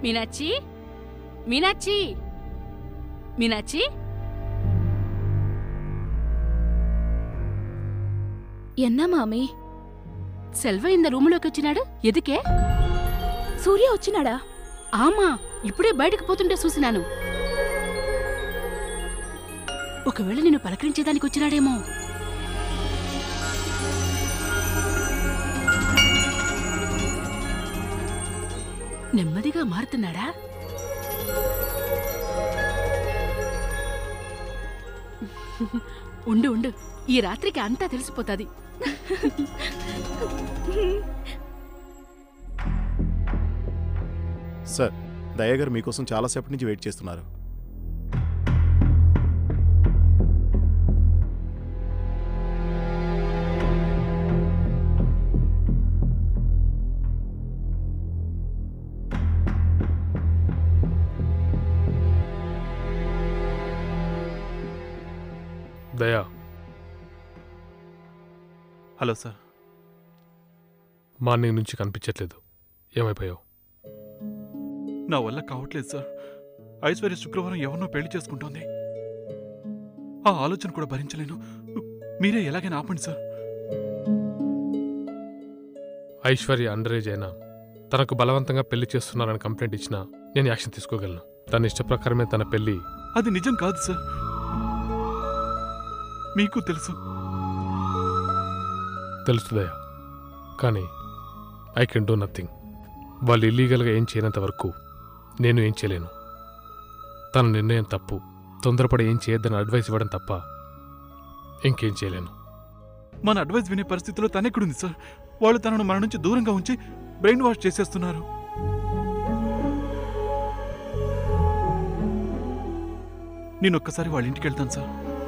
மீனாட்சி மீனாட்சி மீனாட்சி என்ன మామి సెల్వ ఇంద రూములోకి వచ్చినాడు ఎదుకే సూర్య వచ్చినాడా ఆమా ఇప్పుడే బయటకు పోతుంటే చూసినాను ఒకవేళ నిన్ను పలకరించేదానికి వచ్చినాడేమో నెమ్మదిగా మారుతున్నాడా ఉండు ఉండు ఈ రాత్రికి అంతా తెలిసిపోతాది సార్ దయాగారు మీకోసం చాలాసేపటి నుంచి వెయిట్ చేస్తున్నారు దయా హలో సార్ మార్నింగ్ నుంచి కనిపించట్లేదు ఏమైపోయావు నా వల్ల కావట్లేదు సార్ ఐశ్వర్య శుక్రవారం ఎవరినో పెళ్లి చేసుకుంటోంది ఆ ఆలోచన కూడా భరించలేను మీరే ఎలాగైనా ఆపండి సార్ ఐశ్వర్య అండర్ ఏజ్ అయినా తనకు బలవంతంగా పెళ్లి చేస్తున్నారని కంప్లైంట్ ఇచ్చినా నేను యాక్షన్ తీసుకోగలను తన ఇష్ట ప్రకారమే తన పెళ్లి అది నిజం కాదు సార్ మీకు తెలుసు తెలుసు దయా కానీ ఐ కెన్ డూ నథింగ్ వాళ్ళు ఇల్లీగల్గా ఏం చేయనంత వరకు నేను ఏం చేయలేను తన నిర్ణయం తప్పు తొందరపడి ఏం చేయొద్దని అడ్వైస్ ఇవ్వడం తప్ప ఇంకేం చేయలేను మన అడ్వైస్ వినే పరిస్థితిలో తనెక్కడుంది సార్ వాళ్ళు తనను మన నుంచి దూరంగా ఉంచి బ్రెయిన్ వాష్ చేసేస్తున్నారు నేను ఒక్కసారి వాళ్ళ ఇంటికి వెళ్తాను సార్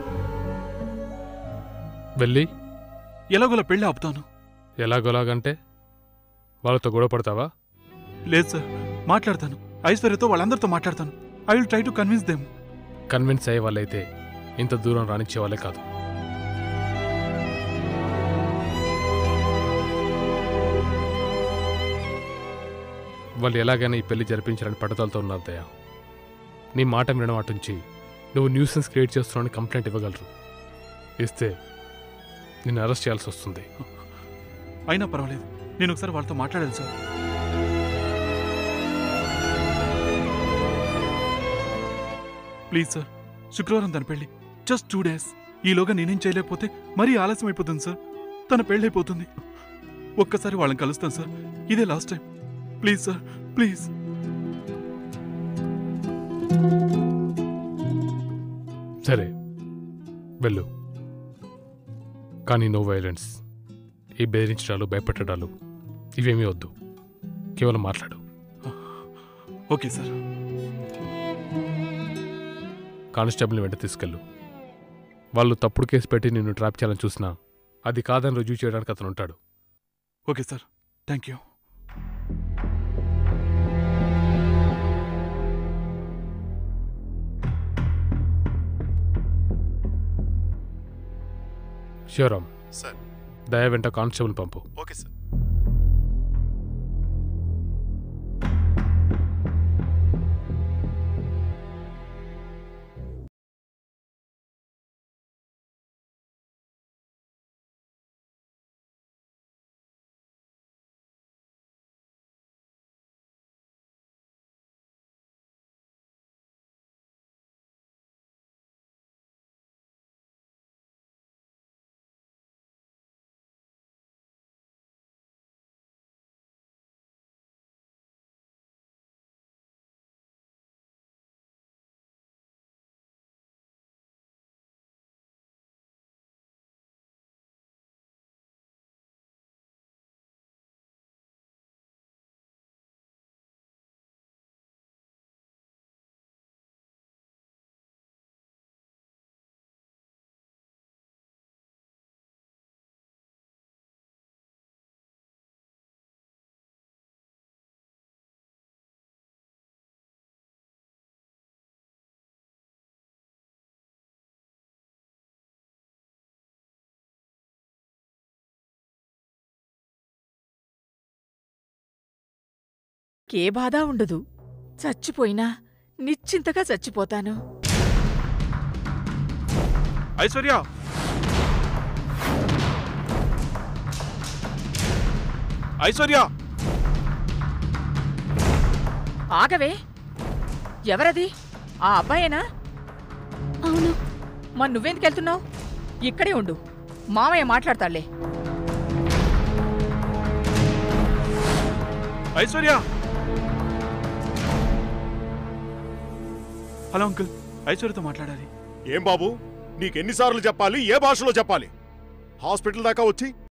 వెళ్ళి ఎలాగోలా పెళ్లి ఆపుతాను ఎలాగోలాగంటే వాళ్ళతో గొడవ పడతావా లేదు సార్ మాట్లాడతాను ఐశ్వర్యతో వాళ్ళందరితో మాట్లాడతాను I will try to convince them convince అయ్యే వాళ్ళైతే ఇంత దూరం రానిచ్చే వాళ్ళే కాదు వాళ్ళు ఎలాగైనా ఈ పెళ్లి జరిపించాలని పట్టుదలతో ఉన్నారు దయా నీ మాట వినడం అటుంచి నువ్వు న్యూసెన్స్ క్రియేట్ చేస్తున్నావని కంప్లైంట్ ఇవ్వగలరు ఇస్తే నిన్ను అరెస్ట్ చేయాల్సి వస్తుంది అయినా పర్వాలేదు నేను ఒకసారి వాళ్ళతో మాట్లాడాలి సార్ ప్లీజ్ సార్ శుక్రవారం తన పెళ్లి జస్ట్ టూ డేస్ ఈలోగా నేనేం చేయలేకపోతే మరీ ఆలస్యం అయిపోతుంది సార్ తన పెళ్లి అయిపోతుంది ఒక్కసారి వాళ్ళని కలుస్తాను సార్ ఇదే last time please sir please సరే వెళ్ళు కానీ నో వైలెన్స్ ఈ బెదిరించడాలు భయపెట్టడాలు ఇవేమీ వద్దు కేవలం మాట్లాడు ఓకే సార్ కానిస్టేబుల్ని వెంట తీసుకెళ్ళు వాళ్ళు తప్పుడు కేసు పెట్టి నిన్ను ట్రాప్ చేయాలని చూసినా అది కాదని రుజువు చేయడానికి అతను ఉంటాడు ఓకే సార్ థ్యాంక్ యూ ష్యూరామ్ సార్ దయ వెంట కానిస్టేబుల్ పంపు ఓకే సార్ ఏ బాధ ఉండదు చచ్చిపోయినా నిశ్చింతగా చచ్చిపోతాను ఐశ్వర్య ఐశ్వర్య ఆగవే ఎవరది ఆ అబ్బాయేనా అవును మరి నువ్వెందుకు వెళ్తున్నావు ఇక్కడే ఉండు మామయ్య మాట్లాడతాడులే ఐశ్వర్య హలో అంకుల్ ఐశ్వర్యతో మాట్లాడాలి ఏం బాబు నీకెన్నిసార్లు చెప్పాలి ఏ భాషలో చెప్పాలి హాస్పిటల్ దాకా వచ్చి